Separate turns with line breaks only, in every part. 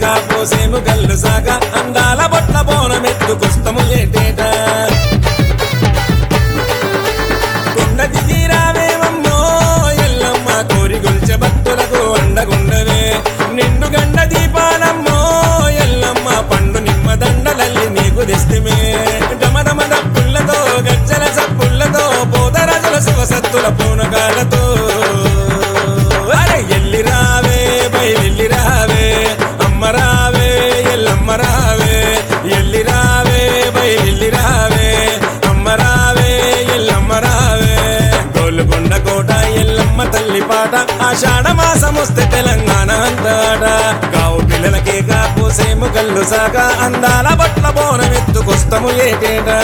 కాపోసేము గల్లు సాగ అందాల బొట్ల బోనమెత్తుకొస్తము ఏటేట కొండ దిగి రావేమమ్మో ఎల్లమ్మ కోరి గొల్చె భక్తులకు అండగుండవే నిండు గండ దీపాలమ్మో ఎల్లమ్మ పండు నిమ్మ దండలల్లి నీకు తెస్తిమే డమడమ డప్పులతో గజ్జల చప్పులతో పోతరాజుల శివసత్తుల పూనకాలతో అరే ఎల్లి రావే బయలెల్లి రావే అమ్మ రావే ఎల్లమ్మ రావే ఎల్లి రావే బయలెల్లి రావే అమ్మ రావే ఎల్లమ్మ రావే గోల్కొండ కోట ఎల్లమ్మ తల్లి పాట ఆషాఢ మాసం వస్తే తెలంగాణ అంతాట గావు పిల్లలకే కాపోసేము కళ్ళు సాక అందాల బట్ల బోనం ఎత్తుకొస్తాము ఏటేటా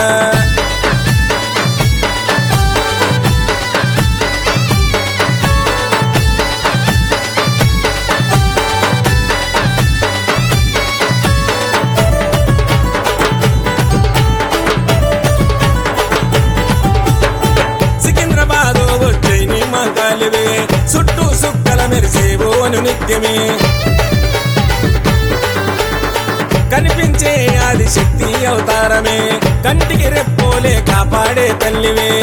సికింద్రాబాద్ వచ్చే నీ మంగాలివే చుట్టూ సుక్కల మెరిసేవో అను నిత్యమే కనిపించే ఆది శక్తి అవతారమే కంటికి రెప్పోలే కాపాడే తల్లివే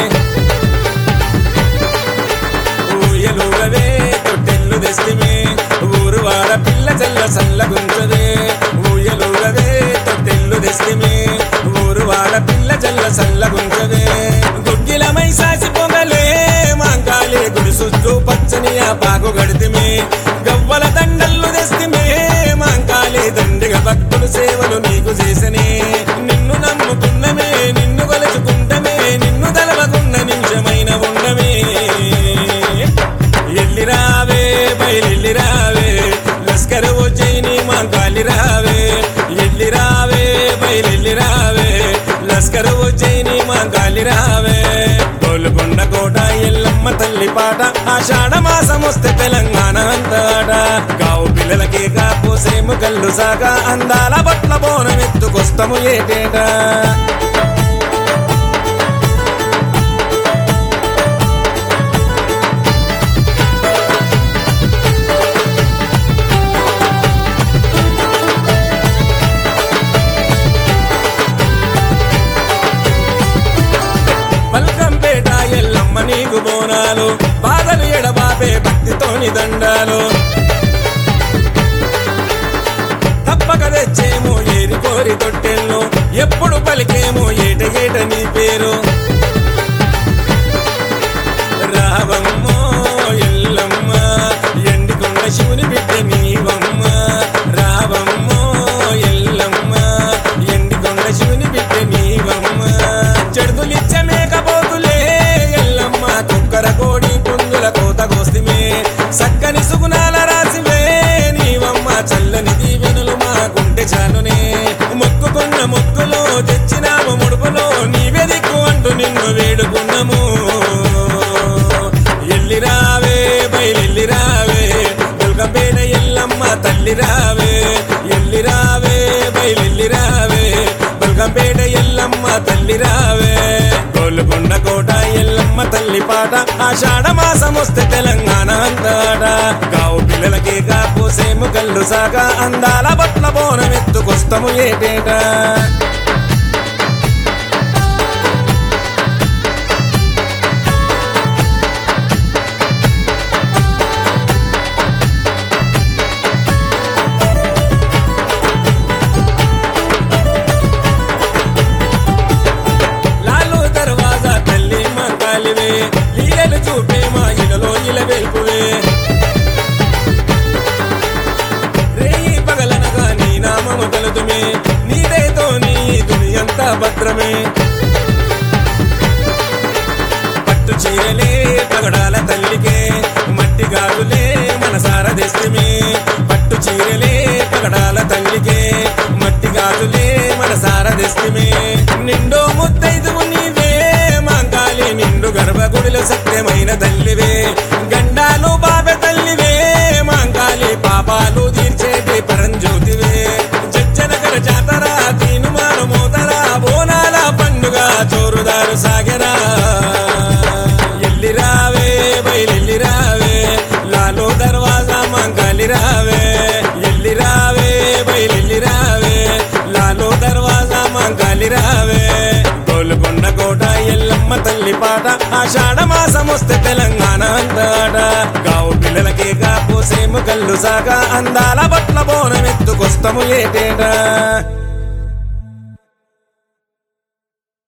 ఊయలుగవే తొట్టెల్లు తెస్తిమే ఊరు వాడ పిల్ల చల్ల చల్లగుంచదే ఊయలుగవే తొట్టెల్లు తెస్తిమే ఊరు వాడ పిల్ల చల్ల చల్లగుంచదే గుగ్గిలమై సాసి పొగలే మాంకాలే గుడి చుట్టూ పచ్చని ఆ పాకు గడితిమే గవ్వల దండల్లు తెస్తిమే మాంకాలే దండిగా భక్తులు సేవలు నీకు చేసనే నిన్ను నమ్ముకున్నమే నిన్ను కొలుచుకుంటమే నిన్ను తలవకున్న నిమిషమైన ఉండమే ఎల్లి రావే బయలెల్లి రావే లస్కర్ వచ్చేని మా గాలి రావే ఎల్లి రావే బయలెల్లి రావే లస్కర్ వచ్చేని మా గాలి రావే గోల్కొండ కోట ఎల్లమ్మ తల్లి పాట ఆషాఢ మాసం వస్తే తెలంగాణ అంతాట గావు పిల్లలకే కాపోసేము కళ్ళు సాక అందాల బట్ల బోనం ఎత్తుకొస్తాము ఏటేటా మల్కంపేట ఎల్లమ్మ నీకు బోనాలు బాధలు ఎడబాపే భక్తితోని దండాలు తప్పక తెచ్చేమో ఏరి కోరి తొట్టెళ్ళు ఎప్పుడు పలికేమో ఏట ఏట నీ పేరు రావమ్మో ఎల్లమ్మ ఎండికొండ శివుని బిడ్డ నీవమ్మ రావమ్మో ఎల్లమ్మ ఎండికొండ శివుని బిడ్డ నీవమ్మ చెడుదులిచ్చ మేకపోతులే ఎల్లమ్మ కుక్కర కోడి పుంజుల కోత కోస్తిమే సక్కని సుగుణాల రాసివే నీవమ్మ చల్లని దీవెనులు మా గుండె చాలునే మొక్కుకున్న మొక్కులు తెచ్చినాము ముడుపులో నీవే దిక్కు అంటూ నిన్ను వేడుకున్నాము ఎల్లి రావే బయలెల్లి రావే దుర్గంపేట ఎల్లమ్మ తల్లి రావే ఎల్లి రావే బయలెల్లి రావే దుర్గంపేట ఎల్లమ్మ తల్లి రావే గోల్కొండ కోట ఎల్లమ్మ తల్లి పాట ఆషాఢ మాసం వస్తే తెలంగాణ అంతాట గావు పిల్లలకే కాపోసేము కళ్ళు సాక అందాల బట్ల బోనం ఎత్తుకొస్తాము ఏటేటా లాలు దర్వాజా తల్లి మంగాలివే లీలలు చూపే మా ఇలలో ఇల వెల్పువే రేయి పగలనగా నీ నామము తలుతుమే నీదేతో నీ దునియంతా భద్రమే పట్టు చీరలే పగడాల తల్లికే మట్టి గాజులే మనసార దెస్తిమే పట్టు చీరలే పగడాల తల్లికే మట్టి గాజులే మనసార దెస్తిమే నిండో ముత్తైదువు నీవే మాంకాలి నిండు గర్భగుడిలో సత్యమైన తల్లివే గండాలు బాబె తల్లివే మాంకాలి పాపాలు తీర్చేటి పరంజ్యోతివే జజ్జనగర జాతర తీనుమాను మోతరా బోనాల పండుగ చోరుదారు సాగరా ఎల్లి రావే బయలెల్లి రావే లాలో దర్వాజా మంకాలి రావే ఎల్లి రావే బయలు ఆషాఢ మాసం వస్తే తెలంగాణ అందాట గావు పిల్లలకే కాపోసేము కళ్ళు సాగా అందాల బట్ల బోనం ఎత్తుకొస్తాము ఏటేటా